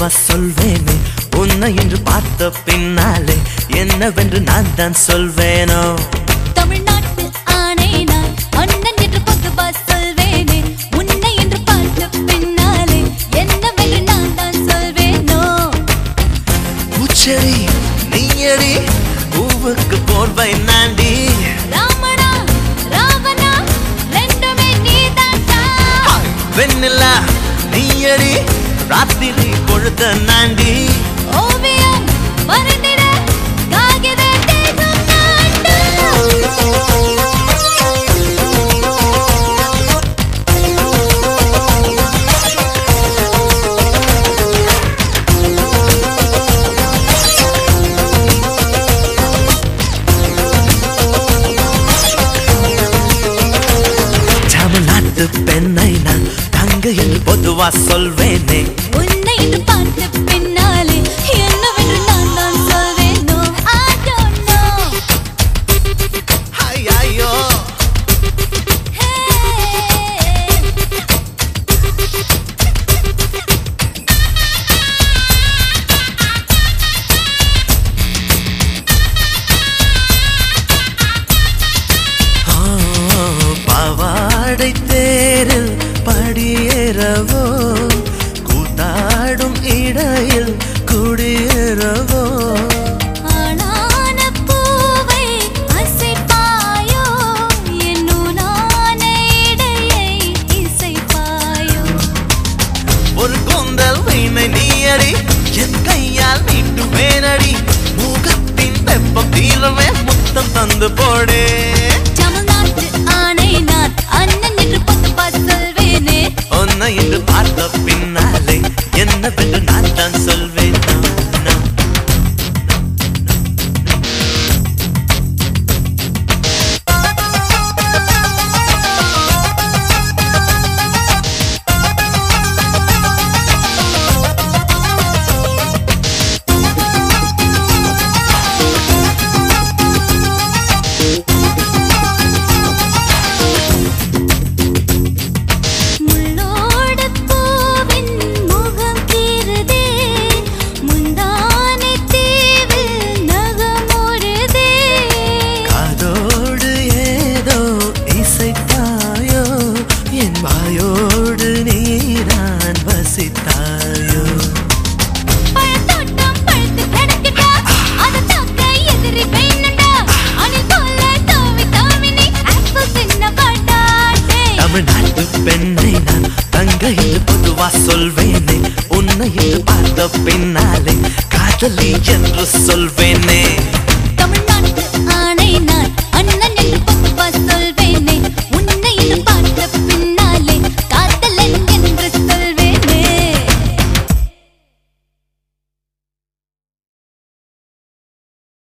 சொல்வேனே உன்னை என்று பார்த்த பின்னாலே என்னவென்று நான் தான் சொல்வேனோ தமிழ்நாட்டு ஆணை நான் அண்ணன் என்று பொதுவா சொல்வேனே உன்னை என்று பார்த்த பின்னாலே என்னவென்று நான் தான் சொல்வேனோ பூச்செடி நீயடி பூவுக்கு போர்வை நாண்டி ராமனா ராவணா ரெண்டுமே நீதான்டா வெண்ணிலா நீயடி ராத்திரி பொழுத நாண்டி ஓவியம் மறந்திட காகித தேகம் நான்டா தமிழ்நாட்டு பெண்ணை நான் தங்க என்று பொதுவா சொல்வேனே உன்னை என்று பார்த்த பின்னாலே என்னவென்று நான் தான் சொல்வேனோ I don't know ஐயோ Hey பாவாடை தேரில் படியேறவோ கூத்தாடும் இடையில் குடியேறவோ ஆளான பூவை அசைப்பாயோ என்னுனான இடையை இசைப்பாயோ ஒரு கொந்தல் வீணை நீயடி என் கையால் மீட்டு மேனடி முகத்தின் வெப்பம் தீரவே முத்தம் தந்து போடே தமிழ்நாட்டு ஆணை நான் அண்ணன் என்று பொதுவா சொல்வேனே உன்னை என்று பார்த்த பின்னாலே என்னவென்று நான் தான் சொல்வேன் நான், நான். முள்ளோடு பூவின் முகம் கீறுதே முந்தானை தீவில் நகமுறுதே காதோடு ஏதோ இசைத்தாயோ என் வாயோடு நீதான் வசித்தாயோ பழத்தோட்டம் பழுத்து கிடக்குடா அதை தாக்க எதிரி வேணுண்டா அணில் போல தாவி தாவி நீ ஆப்பிள் தின்ன மாட்டாடே தமிழ்நாட்டு பெண்ணை நான் தங்க என்று பொதுவா சொல்வேனே உன்னை என்று பார்த்த பின்னாலே காதலி என்று சொல்வேன்